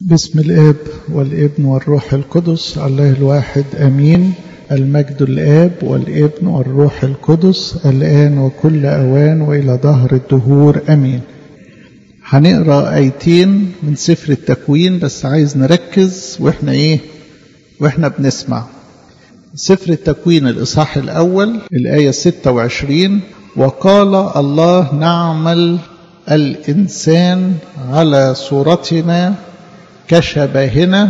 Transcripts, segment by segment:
بسم الاب والابن والروح القدس الله الواحد امين المجد الاب والابن والروح القدس الان وكل اوان والى دهر الدهور امين هنقرا ايتين من سفر التكوين بس عايز نركز واحنا ايه واحنا بنسمع سفر التكوين الاصحاح الاول الايه 26 وقال الله نعمل الانسان على صورتنا كشبهنا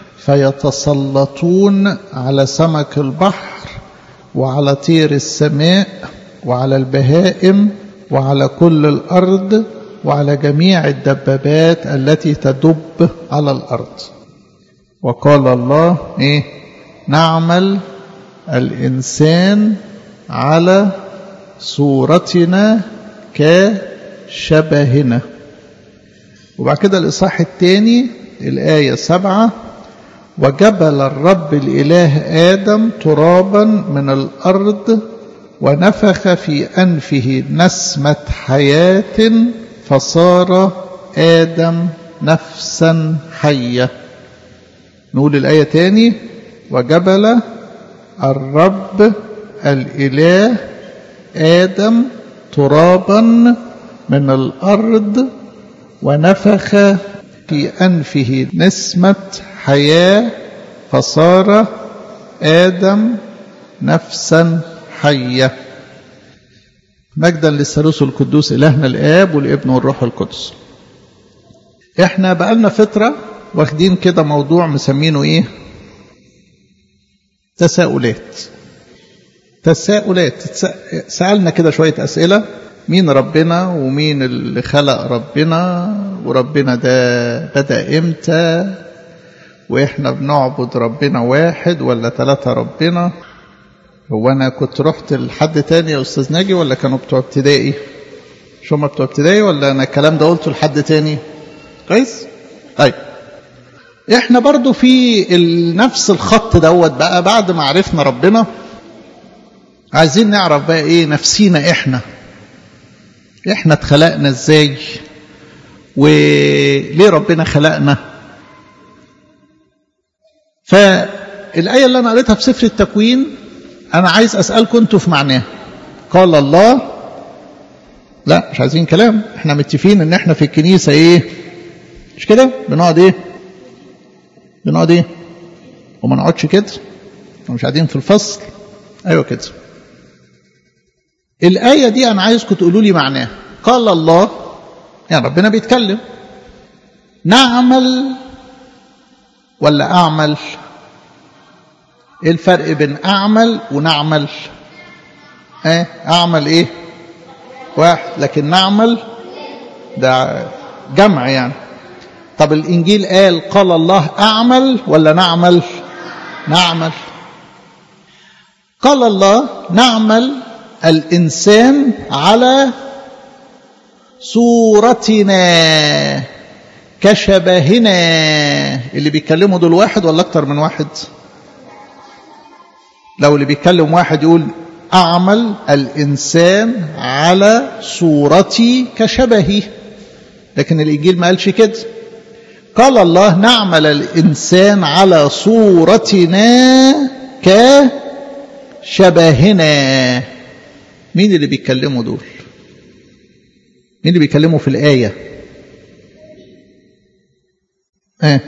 فيتسلطون على سمك البحر وعلى طير السماء وعلى البهائم وعلى كل الارض وعلى جميع الدبابات التي تدب على الارض وقال الله ايه نعمل الانسان على صورتنا كشبهنا وبعد كده الاصحاح الثاني الآية سبعة وجبل الرب الإله آدم ترابا من الأرض ونفخ في أنفه نسمة حياة فصار آدم نفسا حية نقول الآية تاني وجبل الرب الإله آدم ترابا من الأرض ونفخ في أنفه نسمة حياة فصار آدم نفسا حية مجدا للثالوث القدوس إلهنا الآب والابن والروح القدس احنا بقالنا فترة واخدين كده موضوع مسمينه ايه تساؤلات تساؤلات سألنا كده شوية أسئلة مين ربنا ومين اللي خلق ربنا وربنا ده بدأ امتى واحنا بنعبد ربنا واحد ولا ثلاثة ربنا هو انا كنت رحت لحد تاني يا استاذ ناجي ولا كانوا بتوع ابتدائي شو هم بتوع ابتدائي ولا انا الكلام ده قلته لحد تاني كويس طيب احنا برضو في نفس الخط دوت بقى بعد ما عرفنا ربنا عايزين نعرف بقى ايه نفسينا احنا احنا اتخلقنا ازاي وليه ربنا خلقنا فالآية اللي أنا قريتها في سفر التكوين أنا عايز أسألكم أنتوا في معناها قال الله لا مش عايزين كلام احنا متفقين ان احنا في الكنيسة ايه مش كده بنقعد ايه بنقعد ايه وما نقعدش كده مش قاعدين في الفصل ايوه كده الآية دي أنا عايزكم تقولوا لي معناها قال الله يعني ربنا بيتكلم نعمل ولا أعمل إيه الفرق بين أعمل ونعمل إيه أعمل إيه واحد لكن نعمل ده جمع يعني طب الإنجيل قال قال الله أعمل ولا نعمل نعمل قال الله نعمل الإنسان على صورتنا كشبهنا اللي بيتكلموا دول واحد ولا أكتر من واحد لو اللي بيتكلم واحد يقول أعمل الإنسان على صورتي كشبهي لكن الإنجيل ما قالش كده قال الله نعمل الإنسان على صورتنا كشبهنا مين اللي بيتكلموا دول مين اللي بيتكلموا في الآية آه.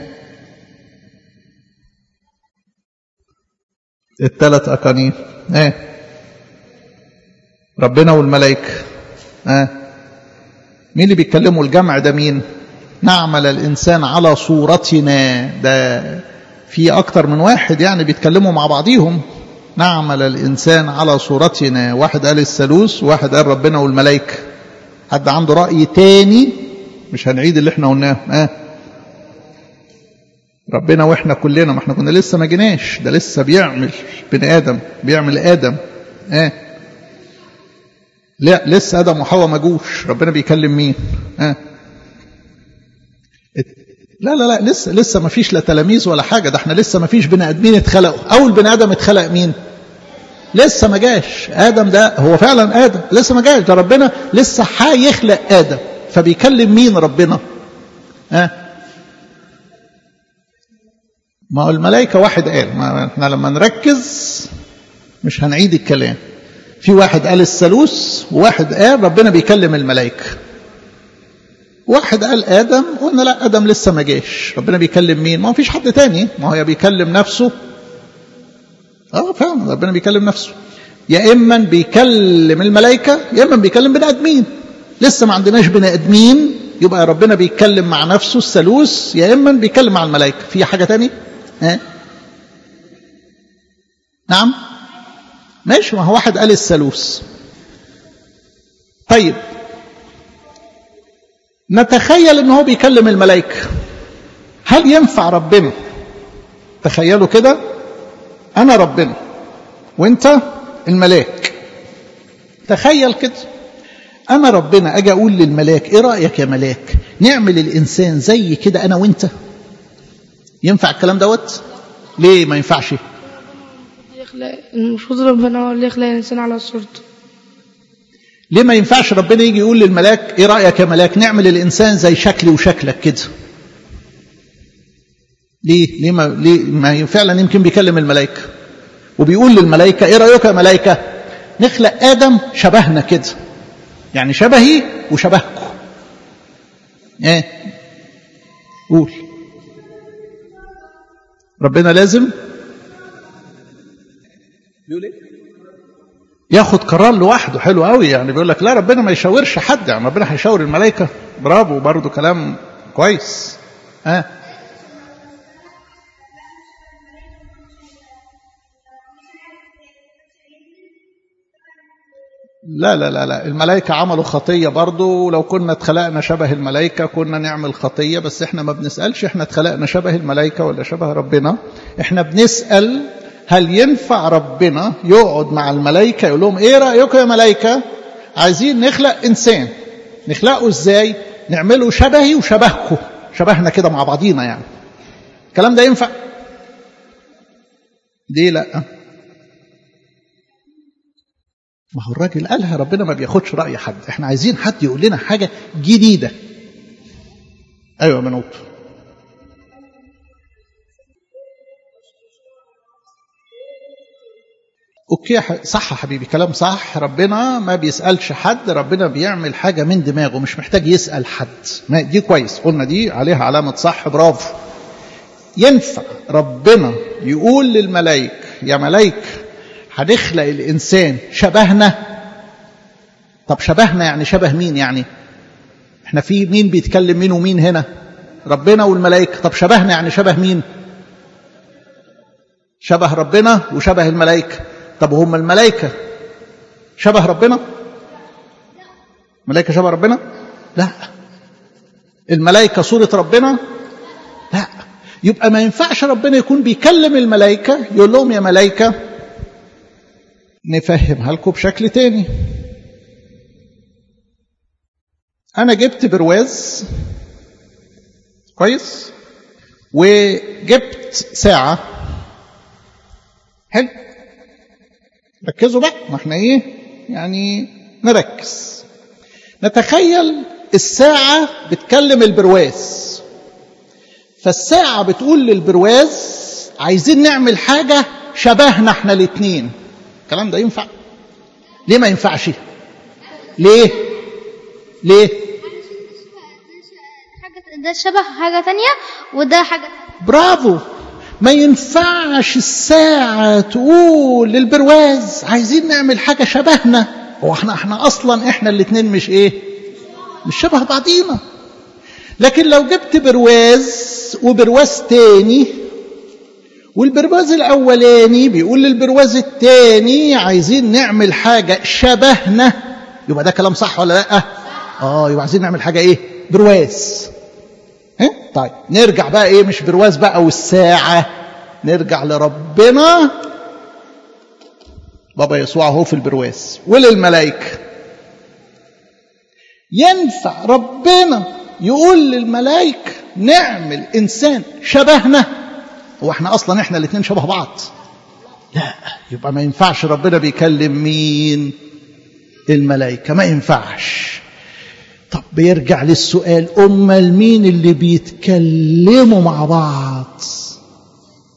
الثلاث أقانيم آه. ربنا والملائكة آه. مين اللي بيتكلموا الجمع ده مين نعمل الإنسان على صورتنا ده في أكتر من واحد يعني بيتكلموا مع بعضيهم نعمل الإنسان على صورتنا واحد قال الثالوث واحد قال ربنا والملائكة حد عنده رأي تاني مش هنعيد اللي احنا قلناه اه ربنا واحنا كلنا ما احنا كنا لسه ما جيناش ده لسه بيعمل بني ادم بيعمل ادم اه لا لسه ادم وحواء ما جوش ربنا بيكلم مين اه لا لا لا لسه لسه ما فيش لا تلاميذ ولا حاجه ده احنا لسه ما فيش بني ادمين اتخلقوا اول بني ادم اتخلق مين لسه ما جاش ادم ده هو فعلا ادم لسه ما جاش ده ربنا لسه هيخلق ادم فبيكلم مين ربنا ها ما هو الملائكة واحد قال ما احنا لما نركز مش هنعيد الكلام في واحد قال الثالوث وواحد قال ربنا بيكلم الملائكة واحد قال آدم قلنا لا آدم لسه ما جاش ربنا بيكلم مين ما هو فيش حد تاني ما هو يا بيكلم نفسه اه فعلا ربنا بيكلم نفسه يا اما بيكلم الملائكة يا اما بيكلم بني ادمين لسه ما عندناش بني ادمين يبقى ربنا بيتكلم مع نفسه الثالوث يا اما بيتكلم مع الملائكة في حاجة تاني ها نعم ماشي ما هو واحد قال الثالوث طيب نتخيل ان هو بيكلم الملائكة هل ينفع ربنا تخيلوا كده انا ربنا وانت الملاك تخيل كده انا ربنا اجي اقول للملاك ايه رايك يا ملاك نعمل الانسان زي كده انا وانت ينفع الكلام دوت ليه ما ينفعش يخلق المفروض ربنا هو اللي يخلق الإنسان على صورته ليه ما ينفعش ربنا يجي يقول للملاك ايه رايك يا ملاك نعمل الانسان زي شكلي وشكلك كده ليه ليه ما, ليه ما فعلا يمكن بيكلم الملائكه وبيقول للملائكه ايه رايك يا ملائكه نخلق ادم شبهنا كده يعني شبهي وشبهكم ايه قول ربنا لازم بيقول ايه ياخد قرار لوحده حلو قوي يعني بيقول لك لا ربنا ما يشاورش حد يعني ربنا هيشاور الملائكه برافو برضه كلام كويس ها آه. لا لا لا لا الملائكة عملوا خطية برضو ولو كنا اتخلقنا شبه الملائكة كنا نعمل خطية بس احنا ما بنسألش احنا اتخلقنا شبه الملائكة ولا شبه ربنا احنا بنسأل هل ينفع ربنا يقعد مع الملائكة يقول لهم ايه رأيكم يا ملائكة عايزين نخلق انسان نخلقه ازاي نعمله شبهي وشبهكم شبهنا كده مع بعضينا يعني الكلام ده ينفع ليه لا ما هو الراجل قالها ربنا ما بياخدش رأي حد احنا عايزين حد يقول لنا حاجة جديدة ايوه يا منوط اوكي صح يا حبيبي كلام صح ربنا ما بيسألش حد ربنا بيعمل حاجة من دماغه مش محتاج يسأل حد ما دي كويس قلنا دي عليها علامة صح برافو ينفع ربنا يقول للملائكة يا ملائكة هنخلق الإنسان شبهنا طب شبهنا يعني شبه مين يعني احنا في مين بيتكلم مين ومين هنا ربنا والملائكة طب شبهنا يعني شبه مين شبه ربنا وشبه الملائكة طب هم الملائكة شبه ربنا الملائكة شبه ربنا لا الملائكة صورة ربنا لا يبقى ما ينفعش ربنا يكون بيكلم الملائكة يقول لهم يا ملائكة نفهمها لكم بشكل تاني أنا جبت برواز كويس وجبت ساعة حلو ركزوا بقى ما احنا ايه يعني نركز نتخيل الساعة بتكلم البرواز فالساعة بتقول للبرواز عايزين نعمل حاجة شبهنا احنا الاتنين الكلام ده ينفع ليه ما ينفعش ليه ليه ده شبه حاجة تانية وده حاجة برافو ما ينفعش الساعة تقول للبرواز عايزين نعمل حاجة شبهنا هو احنا احنا اصلا احنا الاتنين مش ايه مش شبه بعضينا لكن لو جبت برواز وبرواز تاني والبرواز الاولاني بيقول للبرواز التاني عايزين نعمل حاجة شبهنا يبقى ده كلام صح ولا لا اه يبقى عايزين نعمل حاجة ايه برواز اه؟ طيب نرجع بقى ايه مش برواز بقى والساعة نرجع لربنا بابا يسوع هو في البرواز وللملائكة ينفع ربنا يقول للملائكة نعمل إنسان شبهنا هو احنا أصلا احنا الاثنين شبه بعض لا يبقى ما ينفعش ربنا بيكلم مين الملائكة ما ينفعش طب بيرجع للسؤال أمال مين اللي بيتكلموا مع بعض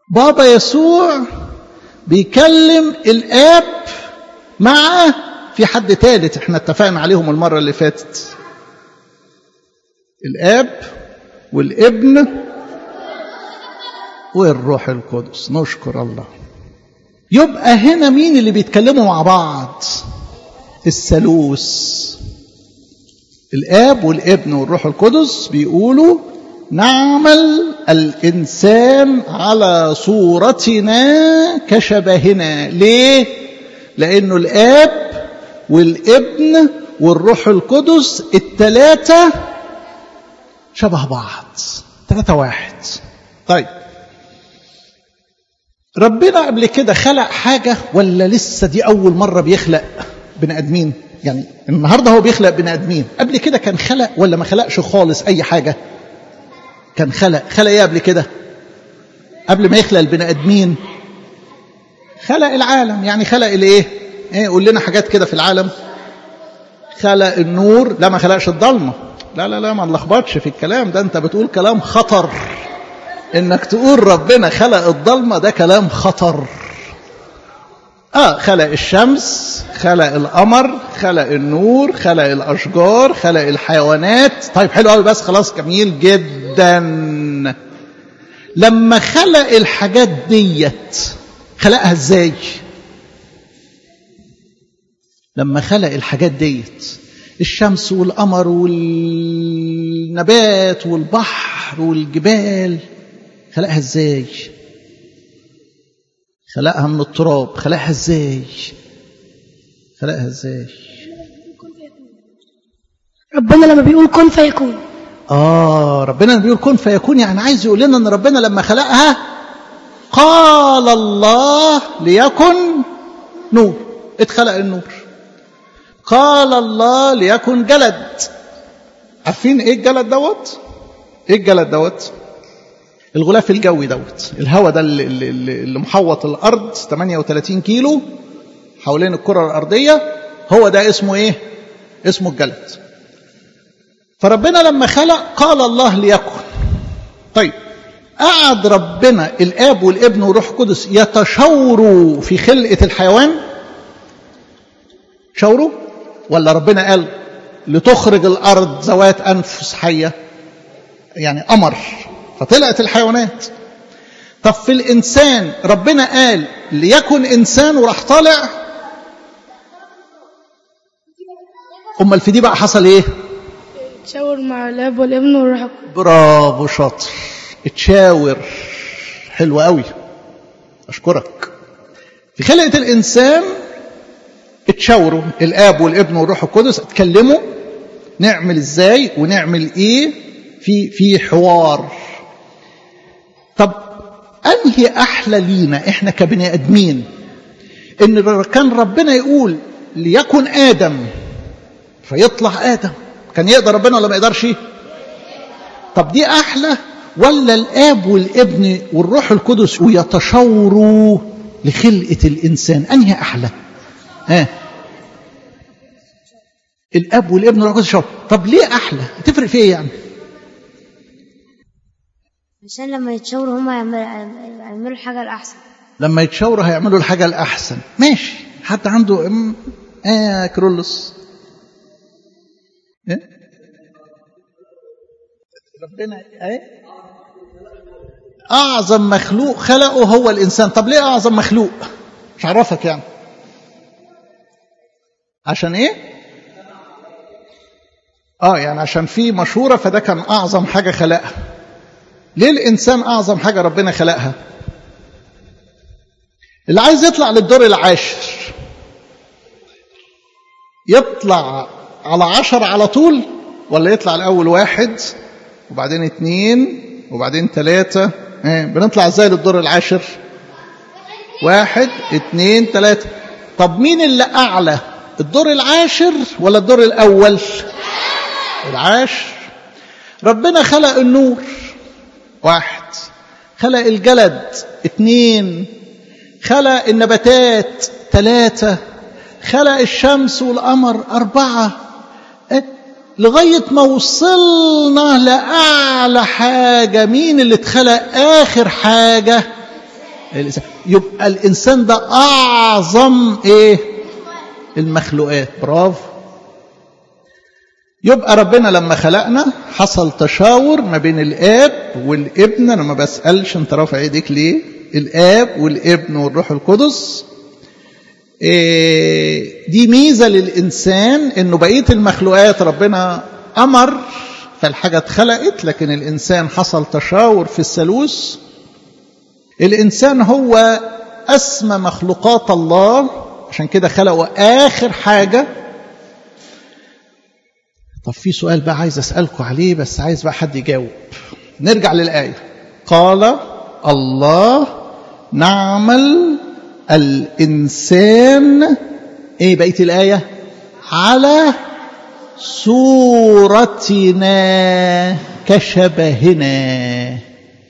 بابا يسوع بيكلم الاب مع في حد ثالث احنا اتفقنا عليهم المره اللي فاتت الاب والابن والروح القدس نشكر الله يبقى هنا مين اللي بيتكلموا مع بعض الثالوث الاب والابن والروح القدس بيقولوا نعمل الانسان على صورتنا كشبهنا ليه لانه الاب والابن والروح القدس الثلاثه شبه بعض ثلاثه واحد طيب ربنا قبل كده خلق حاجه ولا لسه دي اول مره بيخلق بني ادمين يعني النهارده هو بيخلق بني ادمين قبل كده كان خلق ولا ما خلقش خالص اي حاجه كان خلق خلق ايه قبل كده قبل ما يخلق البني ادمين خلق العالم يعني خلق الايه ايه قول لنا حاجات كده في العالم خلق النور لا ما خلقش الضلمه لا لا لا ما نلخبطش في الكلام ده انت بتقول كلام خطر انك تقول ربنا خلق الضلمه ده كلام خطر اه خلق الشمس خلق القمر خلق النور خلق الاشجار خلق الحيوانات طيب حلو قوي بس خلاص جميل جدا لما خلق الحاجات ديت خلقها ازاي لما خلق الحاجات ديت الشمس والقمر والنبات والبحر والجبال خلقها ازاي خلقها من التراب خلقها ازاي خلقها ازاي ربنا لما بيقول كن فيكون اه ربنا لما بيقول كن فيكون يعني عايز يقول لنا ان ربنا لما خلقها قال الله ليكن نور اتخلق النور قال الله ليكن جلد عارفين ايه الجلد دوت ايه الجلد دوت الغلاف الجوي دوت الهواء ده اللي, اللي, اللي محوط الارض 38 كيلو حوالين الكره الارضيه هو ده اسمه ايه اسمه الجلد فربنا لما خلق قال الله ليكن طيب قعد ربنا الاب والابن والروح القدس يتشاوروا في خلقه الحيوان شاوروا ولا ربنا قال لتخرج الارض ذوات انفس حيه يعني امر فطلعت الحيوانات طب في الانسان ربنا قال ليكن انسان وراح طالع امال في دي بقى حصل ايه تشاور مع الاب والابن والروح القدس برافو شاطر اتشاور حلو قوي اشكرك في خلقه الانسان اتشاوروا الاب والابن والروح القدس اتكلموا نعمل ازاي ونعمل ايه في في حوار طب انهي احلى لينا احنا كبني ادمين ان كان ربنا يقول ليكن ادم فيطلع ادم كان يقدر ربنا ولا ما يقدرش طب دي احلى ولا الاب والابن والروح القدس ويتشاوروا لخلقه الانسان انهي احلى ها آه. الاب والابن والروح القدس يتشاوروا طب ليه احلى تفرق في ايه يعني عشان لما يتشاوروا هما يعملوا يعملوا الحاجة الأحسن لما يتشاوروا هيعملوا الحاجه الاحسن ماشي حد عنده ام اه كرولوس إيه؟ ربنا ايه اعظم مخلوق خلقه هو الانسان طب ليه اعظم مخلوق مش عرفك يعني عشان ايه اه يعني عشان في مشوره فده كان اعظم حاجه خلقها ليه الانسان اعظم حاجه ربنا خلقها اللي عايز يطلع للدور العاشر يطلع على عشر على طول ولا يطلع الأول واحد وبعدين اتنين وبعدين تلاتة ايه بنطلع ازاي للدور العاشر واحد اتنين تلاتة طب مين اللي أعلى الدور العاشر ولا الدور الأول العاشر ربنا خلق النور واحد خلق الجلد اتنين خلق النباتات ثلاثة خلق الشمس والقمر أربعة لغاية ما وصلنا لأعلى حاجة مين اللي اتخلق آخر حاجة الإنسان يبقى الإنسان ده أعظم إيه المخلوقات برافو يبقى ربنا لما خلقنا حصل تشاور ما بين الآب والابن أنا ما بسألش أنت رافع إيديك ليه الآب والابن والروح القدس إيه دي ميزة للإنسان إنه بقية المخلوقات ربنا أمر فالحاجة اتخلقت لكن الإنسان حصل تشاور في الثالوث الإنسان هو أسمى مخلوقات الله عشان كده خلقوا آخر حاجة طب في سؤال بقى عايز أسألكم عليه بس عايز بقى حد يجاوب نرجع للآية قال الله نعمل الإنسان إيه بقية الآية على صورتنا كشبهنا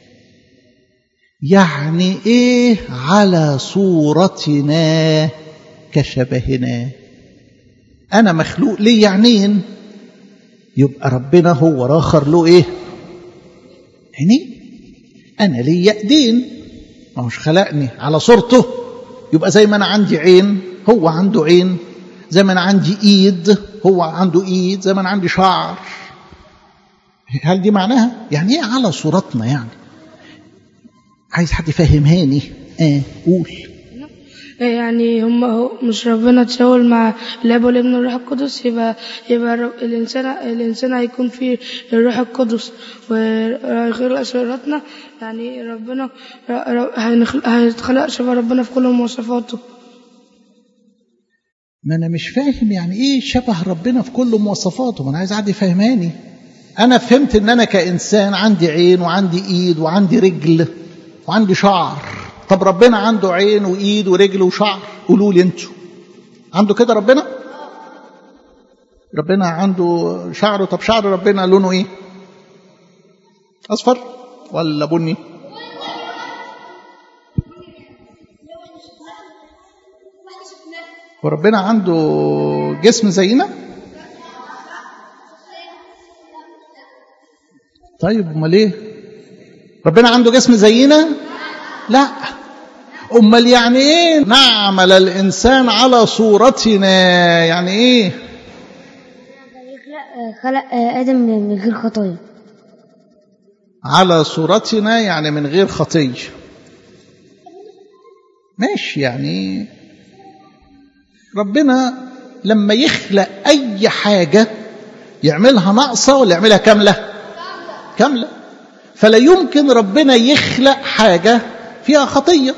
يعني ايه على صورتنا كشبهنا انا مخلوق ليه يعنين يبقى ربنا هو راخر له ايه عينين انا ليا ايدين ما هوش خلقني على صورته يبقى زي ما انا عندي عين هو عنده عين زي ما انا عندي ايد هو عنده ايد زي ما انا عندي شعر هل دي معناها يعني ايه على صورتنا يعني عايز حد يفهمهاني اه قول يعني هم هو مش ربنا تشاور مع الاب والابن والروح القدس يبقى يبقى الر- الانسان الانسان هيكون فيه الروح القدس وغير اسراراتنا يعني ربنا ر- ر- هينخلق- هيتخلق شبه ربنا في كل مواصفاته ما انا مش فاهم يعني ايه شبه ربنا في كل مواصفاته ما انا عايز حد يفهماني انا فهمت ان انا كانسان عندي عين وعندي ايد وعندي رجل وعندي شعر طب ربنا عنده عين وايد ورجل وشعر قولوا لي انتوا عنده كده ربنا ربنا عنده شعره طب شعر ربنا لونه ايه اصفر ولا بني وربنا عنده جسم زينا طيب امال ايه ربنا عنده جسم زينا لا امال يعني ايه نعمل الانسان على صورتنا يعني ايه يخلق خلق آدم من غير خطايا على صورتنا يعني من غير خطيه ماشي يعني ربنا لما يخلق اي حاجه يعملها ناقصه ولا يعملها كامله كامله فلا يمكن ربنا يخلق حاجه فيها خطيه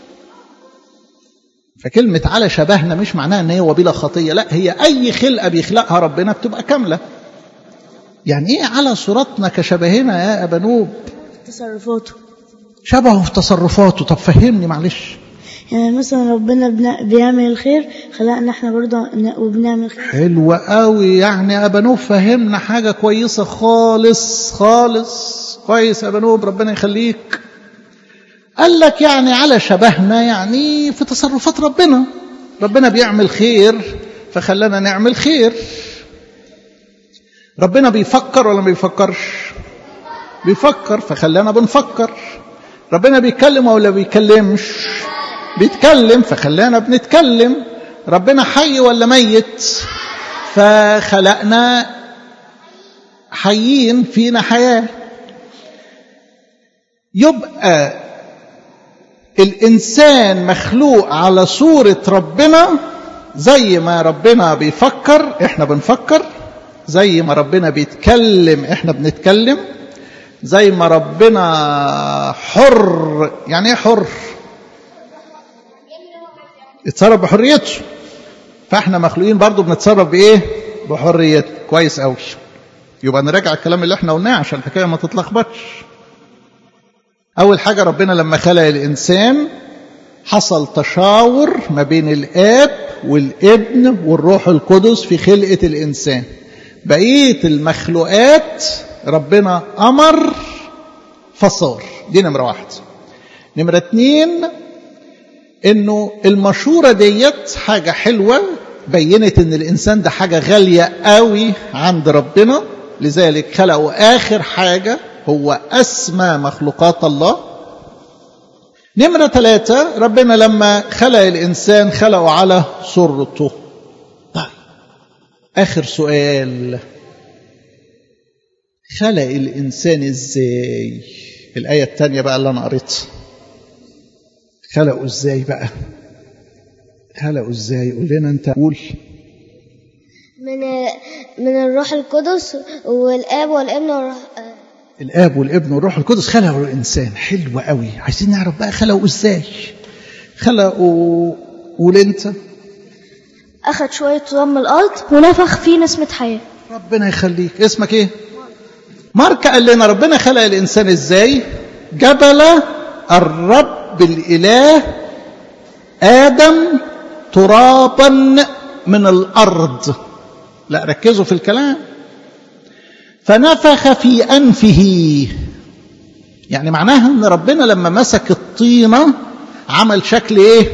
فكلمة على شبهنا مش معناها ان هي بلا خطية لا هي اي خلقة بيخلقها ربنا بتبقى كاملة يعني ايه على صورتنا كشبهنا يا ابا نوب تصرفاته شبهه في تصرفاته طب فهمني معلش يعني مثلا ربنا بنا- بيعمل الخير خلقنا احنا برضه ن- وبنعمل خير حلوة قوي يعني يا ابا نوب فهمنا حاجة كويسة خالص خالص كويس يا ابا نوب ربنا يخليك قال لك يعني على شبهنا يعني في تصرفات ربنا ربنا بيعمل خير فخلانا نعمل خير ربنا بيفكر ولا ما بيفكرش بيفكر فخلانا بنفكر ربنا بيتكلم ولا بيتكلمش بيتكلم فخلانا بنتكلم ربنا حي ولا ميت فخلقنا حيين فينا حياة يبقى الإنسان مخلوق على صورة ربنا زي ما ربنا بيفكر احنا بنفكر زي ما ربنا بيتكلم احنا بنتكلم زي ما ربنا حر يعني ايه حر يتصرف بحريته فاحنا مخلوقين برضو بنتصرف بايه بحريته كويس قوي يبقى نراجع الكلام اللي احنا قلناه عشان الحكايه ما تتلخبطش اول حاجه ربنا لما خلق الانسان حصل تشاور ما بين الاب والابن والروح القدس في خلقه الانسان بقيه المخلوقات ربنا امر فصار دي نمره واحد نمره اتنين انه المشوره ديت حاجه حلوه بينت ان الانسان ده حاجه غاليه قوي عند ربنا لذلك خلقوا اخر حاجه هو اسمى مخلوقات الله نمرة ثلاثة ربنا لما خلق الإنسان خلقه على صورته طيب آخر سؤال خلق الإنسان إزاي الآية الثانية بقى اللي أنا قريتها خلقه إزاي بقى خلقه إزاي قول لنا أنت قول من من الروح القدس والاب والابن والروح الاب والابن والروح القدس خلقوا الانسان حلو قوي عايزين نعرف بقى خلقوا ازاي خلقوا قول انت أخذ شوية تراب من الأرض ونفخ فيه نسمة حياة ربنا يخليك اسمك ايه مارك قال لنا ربنا خلق الانسان ازاي جبل الرب الاله ادم ترابا من الارض لا ركزوا في الكلام فنفخ في انفه يعني معناها ان ربنا لما مسك الطينه عمل شكل ايه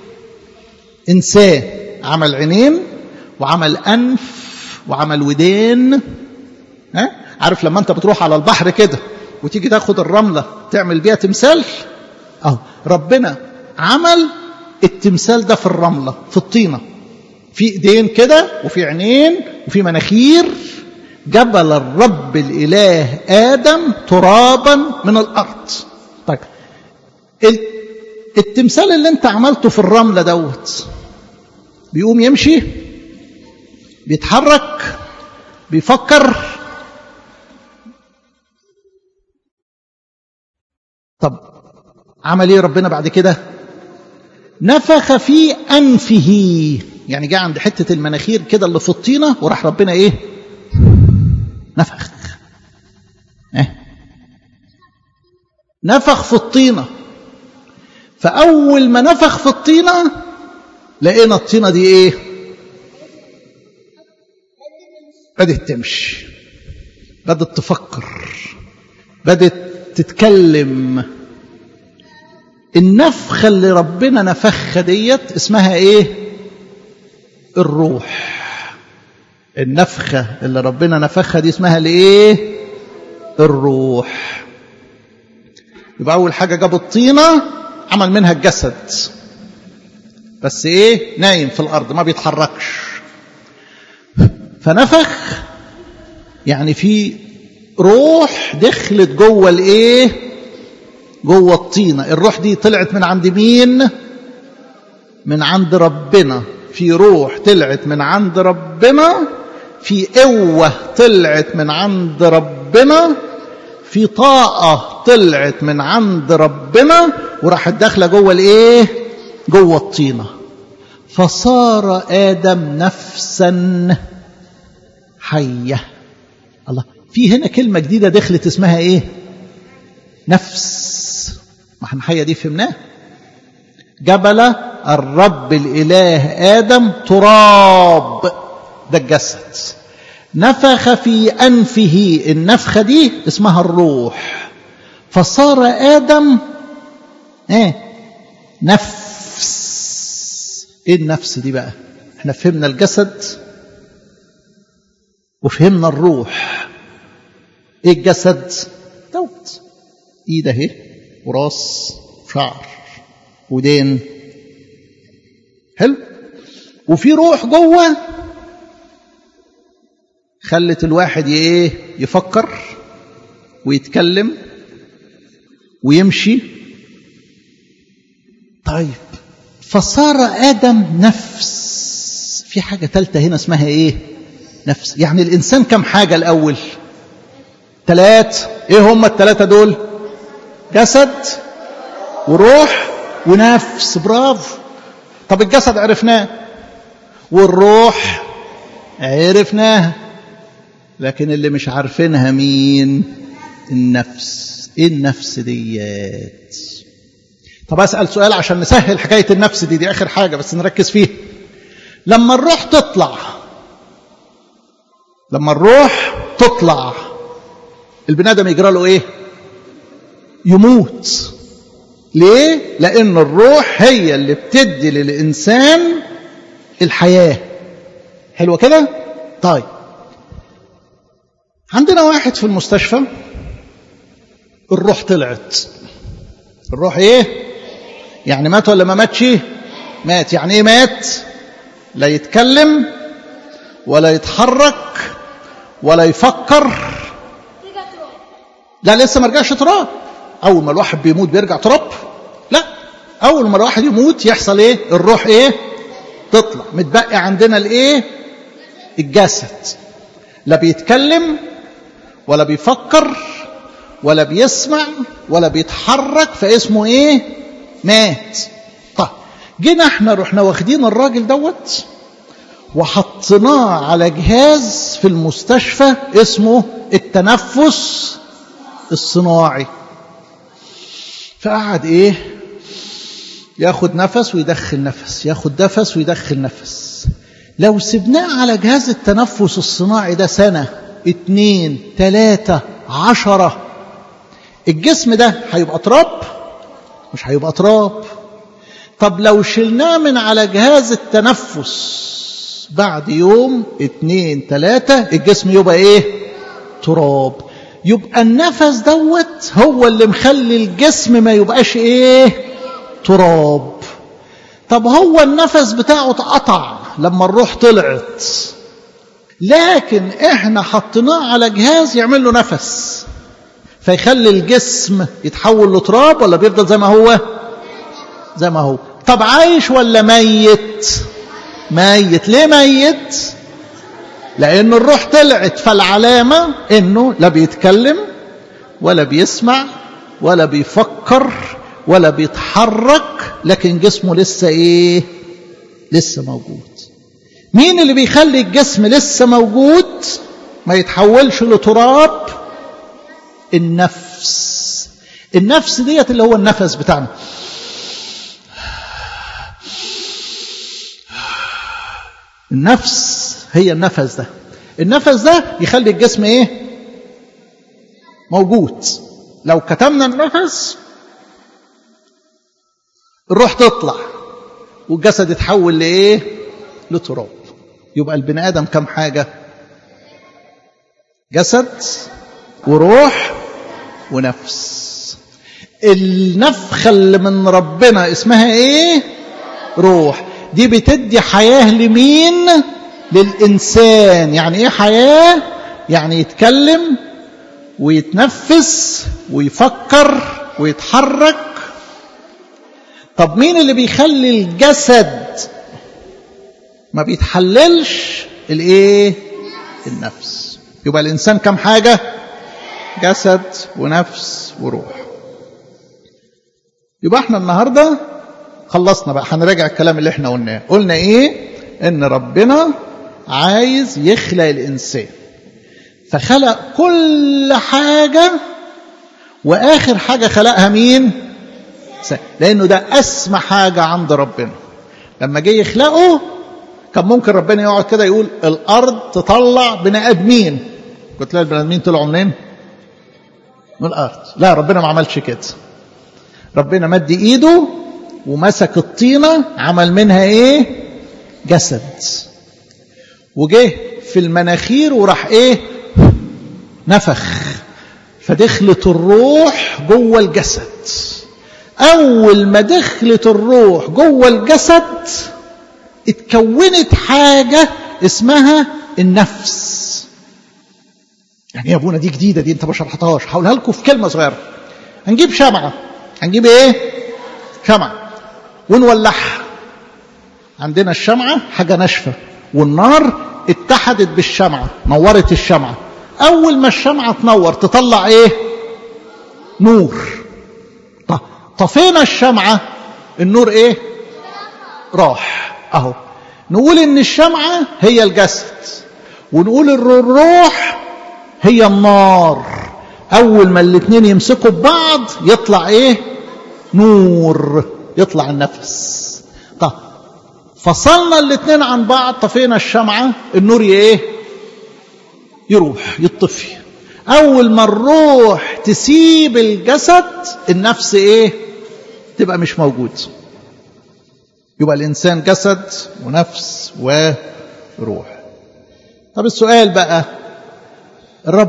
انسان عمل عينين وعمل انف وعمل ودين ها عارف لما انت بتروح على البحر كده وتيجي تاخد الرمله تعمل بيها تمثال اه ربنا عمل التمثال ده في الرمله في الطينه في ايدين كده وفي عينين وفي مناخير جبل الرب الاله ادم ترابا من الارض طيب التمثال اللي انت عملته في الرمله دوت بيقوم يمشي بيتحرك بيفكر طب عمل ايه ربنا بعد كده نفخ في انفه يعني جه عند حته المناخير كده اللي في الطينه وراح ربنا ايه نفخ إيه؟ نفخ في الطينه فاول ما نفخ في الطينه لقينا الطينه دي ايه بدت تمشي بدت تفكر بدت تتكلم النفخه اللي ربنا نفخها ديت اسمها ايه الروح النفخه اللي ربنا نفخها دي اسمها الايه الروح يبقى اول حاجه جاب الطينه عمل منها الجسد بس ايه نايم في الارض ما بيتحركش فنفخ يعني في روح دخلت جوه الايه جوه الطينه الروح دي طلعت من عند مين من عند ربنا في روح طلعت من عند ربنا في قوه طلعت من عند ربنا في طاقه طلعت من عند ربنا وراحت داخله جوه الايه جوه الطينه فصار ادم نفسا حيه الله في هنا كلمه جديده دخلت اسمها ايه نفس ما احنا حيه دي فهمناها جبل الرب الاله ادم تراب ده الجسد نفخ في انفه النفخه دي اسمها الروح فصار ادم ايه نفس ايه النفس دي بقى احنا فهمنا الجسد وفهمنا الروح ايه الجسد دوت ايد اهي وراس شعر ودين حلو وفي روح جوه خلت الواحد ايه يفكر ويتكلم ويمشي طيب فصار ادم نفس في حاجه ثالثه هنا اسمها ايه نفس يعني الانسان كم حاجه الاول ثلاث ايه هم الثلاثه دول جسد وروح ونفس برافو طب الجسد عرفناه والروح عرفناها لكن اللي مش عارفينها مين النفس ايه النفس ديت طب اسال سؤال عشان نسهل حكايه النفس دي دي اخر حاجه بس نركز فيها لما الروح تطلع لما الروح تطلع البني ادم يجرى له ايه يموت ليه لان الروح هي اللي بتدي للانسان الحياه حلوه كده طيب عندنا واحد في المستشفى الروح طلعت الروح ايه يعني مات ولا ما ماتش مات يعني ايه مات لا يتكلم ولا يتحرك ولا يفكر لا لسه ما رجعش تراب اول ما الواحد بيموت بيرجع تراب لا اول ما الواحد يموت يحصل ايه الروح ايه تطلع متبقي عندنا الايه الجسد لا بيتكلم ولا بيفكر ولا بيسمع ولا بيتحرك فاسمه ايه مات طيب جينا احنا رحنا واخدين الراجل دوت وحطيناه على جهاز في المستشفى اسمه التنفس الصناعي فقعد ايه ياخد نفس ويدخل نفس ياخد نفس ويدخل نفس لو سبناه على جهاز التنفس الصناعي ده سنة اتنين تلاتة عشرة الجسم ده هيبقى تراب مش هيبقى تراب طب لو شلناه من على جهاز التنفس بعد يوم اتنين تلاتة الجسم يبقى ايه تراب يبقى النفس دوت هو اللي مخلي الجسم ما يبقاش ايه تراب طب هو النفس بتاعه اتقطع لما الروح طلعت لكن احنا حطيناه على جهاز يعمل له نفس فيخلي الجسم يتحول لتراب ولا بيفضل زي ما هو زي ما هو طب عايش ولا ميت ميت ليه ميت لأن الروح طلعت فالعلامة إنه لا بيتكلم ولا بيسمع ولا بيفكر ولا بيتحرك لكن جسمه لسه إيه لسه موجود مين اللي بيخلي الجسم لسه موجود ما يتحولش لتراب النفس النفس ديت اللي هو النفس بتاعنا النفس هي النفس ده النفس ده يخلي الجسم ايه موجود لو كتمنا النفس الروح تطلع والجسد يتحول لايه لتراب يبقى البني ادم كم حاجه جسد وروح ونفس النفخه اللي من ربنا اسمها ايه روح دي بتدي حياه لمين للإنسان يعني إيه حياة يعني يتكلم ويتنفس ويفكر ويتحرك طب مين اللي بيخلي الجسد ما بيتحللش الايه النفس يبقى الانسان كم حاجه جسد ونفس وروح يبقى احنا النهارده خلصنا بقى هنراجع الكلام اللي احنا قلناه قلنا ايه ان ربنا عايز يخلق الإنسان فخلق كل حاجة وآخر حاجة خلقها مين لأنه ده أسمى حاجة عند ربنا لما جه يخلقه كان ممكن ربنا يقعد كده يقول الأرض تطلع بني آدمين كنت تلاقي البني آدمين طلعوا منين؟ من الأرض لا ربنا ما عملش كده ربنا مد إيده ومسك الطينة عمل منها إيه؟ جسد وجه في المناخير وراح ايه نفخ فدخلت الروح جوه الجسد اول ما دخلت الروح جوه الجسد اتكونت حاجه اسمها النفس يعني يا ابونا دي جديده دي انت ما شرحتهاش هقولها لكم في كلمه صغيره هنجيب شمعه هنجيب ايه شمعه ونولعها عندنا الشمعه حاجه ناشفه والنار اتحدت بالشمعة نورت الشمعة أول ما الشمعة تنور تطلع إيه نور طفينا الشمعة النور إيه راح أهو نقول إن الشمعة هي الجسد ونقول الروح هي النار أول ما الاتنين يمسكوا ببعض يطلع إيه نور يطلع النفس طب فصلنا الاثنين عن بعض طفينا الشمعة النور ايه يروح يطفي اول ما الروح تسيب الجسد النفس ايه تبقى مش موجود يبقى الانسان جسد ونفس وروح طب السؤال بقى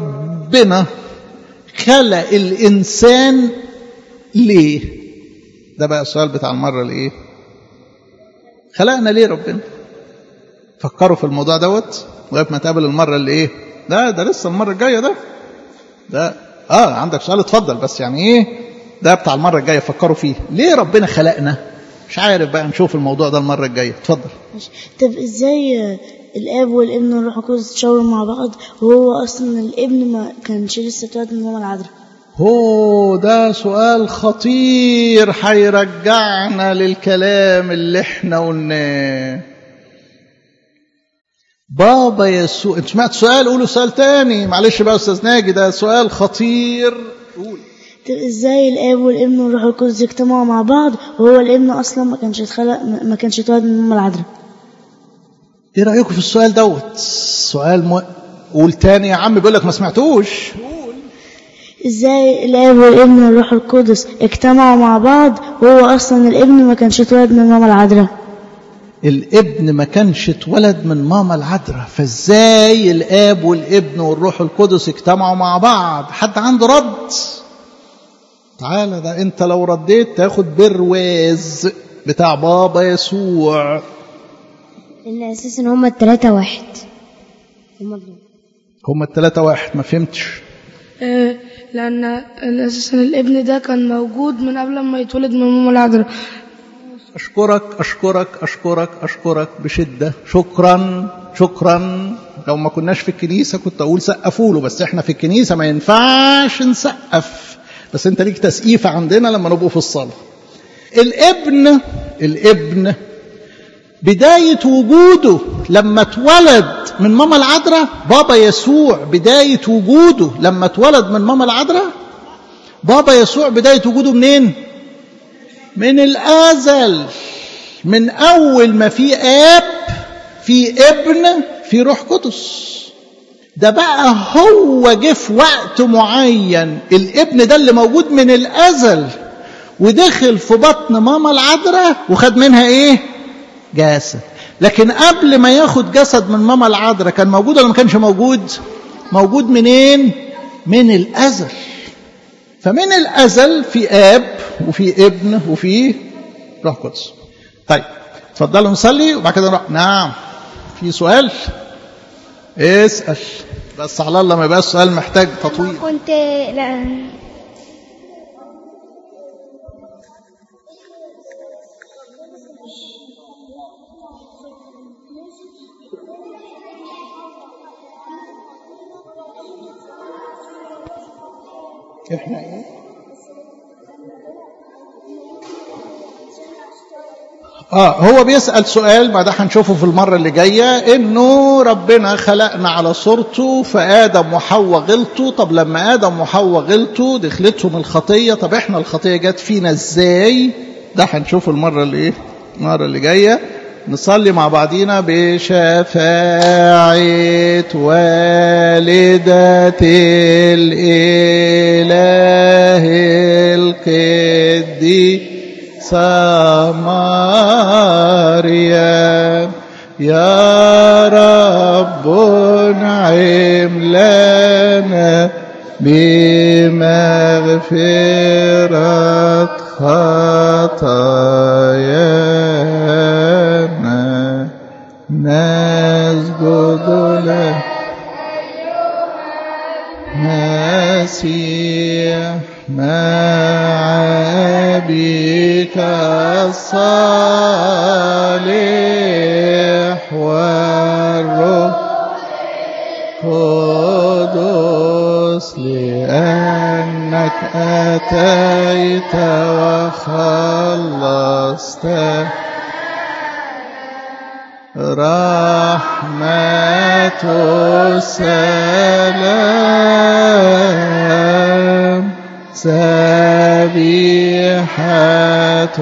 ربنا خلق الانسان ليه ده بقى السؤال بتاع المرة الايه خلقنا ليه ربنا فكروا في الموضوع دوت لغايه ما تقابل المرة اللي ايه ده ده لسه المرة الجاية ده ده اه عندك سؤال اتفضل بس يعني ايه ده بتاع المرة الجاية فكروا فيه ليه ربنا خلقنا مش عارف بقى نشوف الموضوع ده المرة الجاية اتفضل ماشي. طب ازاي آه، الاب والابن والروح القدس اتشاوروا مع بعض وهو اصلا الابن ما كانش لسه اتولد من ماما العذراء هو ده سؤال خطير هيرجعنا للكلام اللي احنا قلناه بابا يسوع انت سمعت سؤال قولوا سؤال تاني معلش بقى يا استاذ ناجي ده سؤال خطير قول طب ازاي الاب والابن والروح القدس اجتمعوا مع بعض وهو الابن اصلا ما كانش اتخلق ما كانش اتولد من ماما العذراء ايه رايكم في السؤال دوت سؤال م... قول تاني يا عم بيقول لك ما سمعتوش ازاي الاب والابن والروح القدس اجتمعوا مع بعض وهو اصلا الابن ما كانش اتولد من ماما العذراء الابن ما كانش اتولد من ماما العذراء فازاي الاب والابن والروح القدس اجتمعوا مع بعض حد عنده رد تعالى ده انت لو رديت تاخد برواز بتاع بابا يسوع لأن أساسا هما التلاتة واحد هما دول. هما التلاتة واحد ما فهمتش آه، لأن لأن أساسا الابن ده كان موجود من قبل ما يتولد من ماما العذراء أشكرك أشكرك أشكرك أشكرك بشدة شكرا شكرا لو ما كناش في الكنيسة كنت أقول سقفوا له بس إحنا في الكنيسة ما ينفعش نسقف بس أنت ليك تسقيفة عندنا لما نبقوا في الصلاة الابن الابن بداية وجوده لما اتولد من ماما العذراء بابا يسوع بداية وجوده لما اتولد من ماما العذراء بابا يسوع بداية وجوده منين؟ من الأزل من أول ما في آب في ابن في روح قدس ده بقى هو جه في وقت معين الابن ده اللي موجود من الأزل ودخل في بطن ماما العذراء وخد منها ايه جسد لكن قبل ما ياخد جسد من ماما العذراء كان موجود ولا ما كانش موجود موجود منين من الأزل فمن الأزل في آب وفي ابن وفي روح قدس طيب اتفضلوا نصلي وبعد كده نروح نعم في سؤال اسأل بس على الله ما يبقى السؤال محتاج تطويل كنت لا احنا ايه اه هو بيسأل سؤال بعدها هنشوفه في المرة اللي جاية انه ربنا خلقنا على صورته فآدم وحواء غلطوا طب لما آدم وحواء غلطوا دخلتهم الخطية طب احنا الخطية جت فينا ازاي ده هنشوفه المرة اللي ايه المرة اللي جاية نصلي مع بعضينا بشفاعة والدة الإله القديس مريم يا رب انعم لنا بمغفرة خطايانا نسجد لك مسيح مع أبيك الصالح والروح قدس لأنك أتيت وخلصت رحمة السلام سبيحة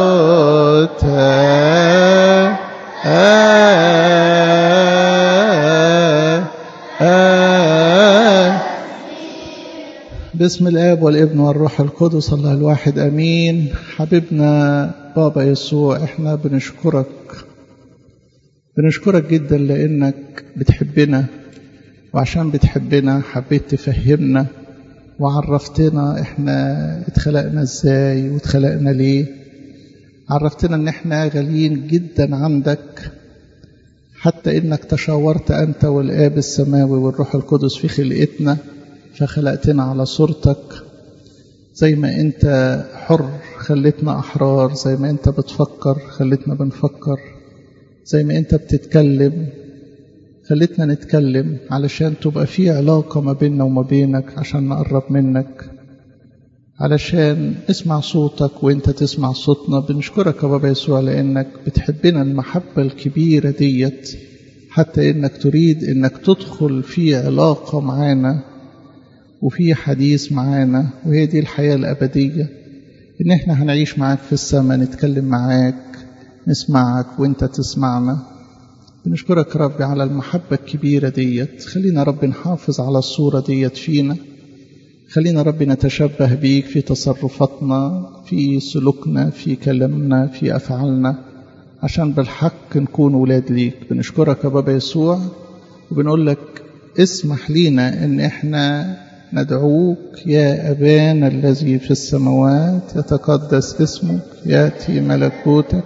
بسم الآب والابن والروح القدس الله الواحد أمين حبيبنا بابا يسوع احنا بنشكرك بنشكرك جدا لأنك بتحبنا وعشان بتحبنا حبيت تفهمنا وعرفتنا احنا اتخلقنا ازاي واتخلقنا ليه عرفتنا ان احنا غاليين جدا عندك حتى انك تشاورت انت والاب السماوي والروح القدس في خلقتنا فخلقتنا على صورتك زي ما انت حر خلتنا احرار زي ما انت بتفكر خلتنا بنفكر زي ما انت بتتكلم خلتنا نتكلم علشان تبقى في علاقة ما بيننا وما بينك عشان نقرب منك علشان نسمع صوتك وانت تسمع صوتنا بنشكرك يا بابا يسوع لانك بتحبنا المحبة الكبيرة ديت حتى انك تريد انك تدخل في علاقة معانا وفي حديث معانا وهي دي الحياة الأبدية إن إحنا هنعيش معاك في السماء نتكلم معاك نسمعك وإنت تسمعنا بنشكرك ربي على المحبة الكبيرة ديت خلينا ربي نحافظ على الصورة ديت فينا خلينا ربي نتشبه بيك في تصرفاتنا في سلوكنا في كلامنا في أفعالنا عشان بالحق نكون ولاد ليك بنشكرك يا بابا يسوع وبنقول لك اسمح لينا ان احنا ندعوك يا أبانا الذي في السماوات يتقدس اسمك يأتي ملكوتك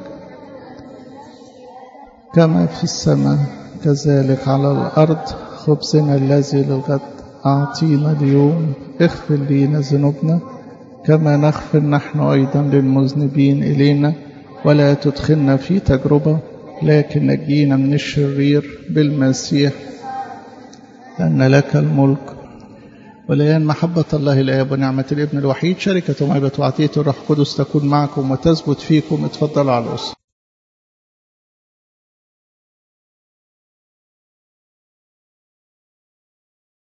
كما في السماء كذلك على الأرض خبزنا الذي للغد أعطينا اليوم اغفر لنا ذنوبنا كما نغفر نحن أيضا للمذنبين إلينا ولا تدخلنا في تجربة لكن نجينا من الشرير بالمسيح لأن لك الملك وليان محبة الله الآب ونعمة الابن الوحيد شركة ومهبة وعطية الروح القدس تكون معكم وتثبت فيكم اتفضلوا على الأسر